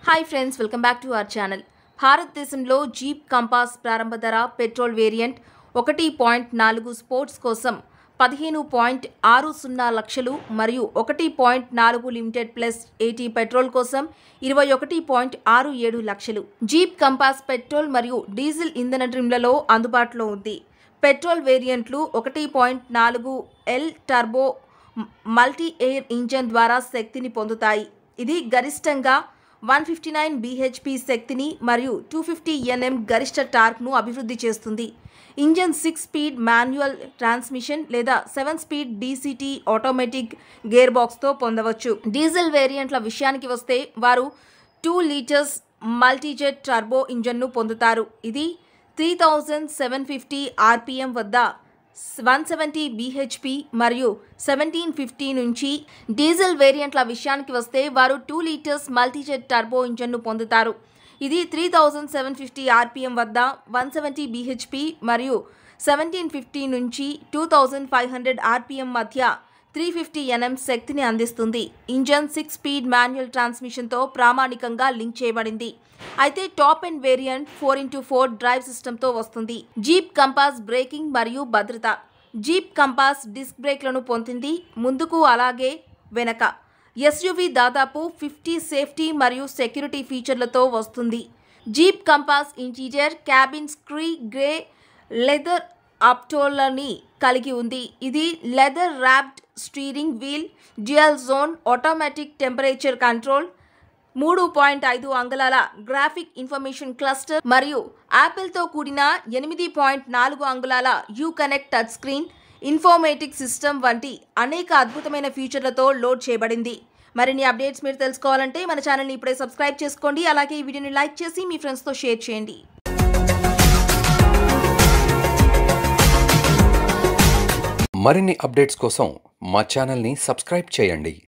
hi friends welcome back to our channel భారతదేశంలో Jeep Compass ప్రారంభ ధర పెట్రోల్ వేరియంట్ ఒకటి పాయింట్ నాలుగు స్పోర్ట్స్ కోసం పదిహేను పాయింట్ ఆరు సున్నా లక్షలు మరియు ఒకటి పాయింట్ నాలుగు లిమిటెడ్ ప్లస్ ఎయిటీ పెట్రోల్ కోసం ఇరవై ఒకటి పాయింట్ ఆరు ఏడు లక్షలు జీప్ కంపాస్ పెట్రోల్ మరియు డీజిల్ ఇంధన ట్రిమ్లలో అందుబాటులో ఉంది పెట్రోల్ వేరియంట్లు ఒకటి పాయింట్ నాలుగు L turbo MultiAir engine ద్వారా శక్తిని పొందుతాయి ఇది గరిష్టంగా వన్ ఫిఫ్టీ నైన్ బీహెచ్పి శక్తిని మరియు టూ ఫిఫ్టీ ఎన్ఎం గరిష్ట టార్క్ను అభివృద్ధి చేస్తుంది engine six speed manual transmission లేదా seven speed DCT automatic gear బాక్స్తో పొందవచ్చు డీజిల్ వేరియంట్ల విషయానికి వస్తే వారు టూ లీటర్స్ మల్టీజెట్ టర్బో ఇంజన్ను పొందుతారు ఇది three thousand seven fifty RPM వద్ద వన్ సెవెంటీ బీహెచ్పి మరియు సెవెంటీన్ ఫిఫ్టీ నుంచి డీజిల్ వేరియంట్ల విషయానికి వస్తే వారు టూ లీటర్స్ మల్టీజెట్ టర్బో ఇంజన్ను పొందుతారు ఇది three thousand seven fifty RPM వద్ద వన్ సెవెంటీ బీహెచ్పి మరియు సెవెంటీన్ ఫిఫ్టీ నుంచి two thousand five hundred RPM మధ్య త్రీ ఫిఫ్టీ ఎన్ఎం శక్తిని అందిస్తుంది ఇంజన్ సిక్స్ స్పీడ్ మాన్యువల్ ట్రాన్స్మిషన్తో ప్రామాణికంగా లింక్ చేయబడింది అయితే top and variant four into four drive సిస్టంతో వస్తుంది జీప్ కంపాస్ బ్రేకింగ్ మరియు భద్రత జీప్ కంపాస్ డిస్క్ బ్రేక్లను పొందింది ముందుకు అలాగే వెనక ఎస్యువి దాదాపు ఫిఫ్టీ సేఫ్టీ మరియు సెక్యూరిటీ ఫీచర్లతో వస్తుంది జీప్ కంపాస్ ఇంటీరియర్ క్యాబిన్ స్క్రీ గ్రే లెదర్ అప్టోలని కలిగి ఉంది ఇది leather wrapped steering wheel dual zone automatic temperature control మూడు పాయింట్ ఐదు అంగుళాల గ్రాఫిక్ ఇన్ఫర్మేషన్ క్లస్టర్ మరియు యాపిల్తో కూడిన ఎనిమిది పాయింట్ నాలుగు అంగుళాల Uconnect touch screen informatic system వంటి అనేక అద్భుతమైన ఫీచర్లతో లోడ్ చేయబడింది మరిన్ని అప్డేట్స్ మీరు తెలుసుకోవాలంటే మన ఛానల్ని ఇప్పుడే సబ్స్క్రైబ్ చేసుకోండి అలాగే ఈ వీడియోని లైక్ చేసి మీ ఫ్రెండ్స్తో షేర్ చేయండి మరిన్ని అప్డేట్స్ కోసం మా ఛానల్ని సబ్స్క్రైబ్ చేయండి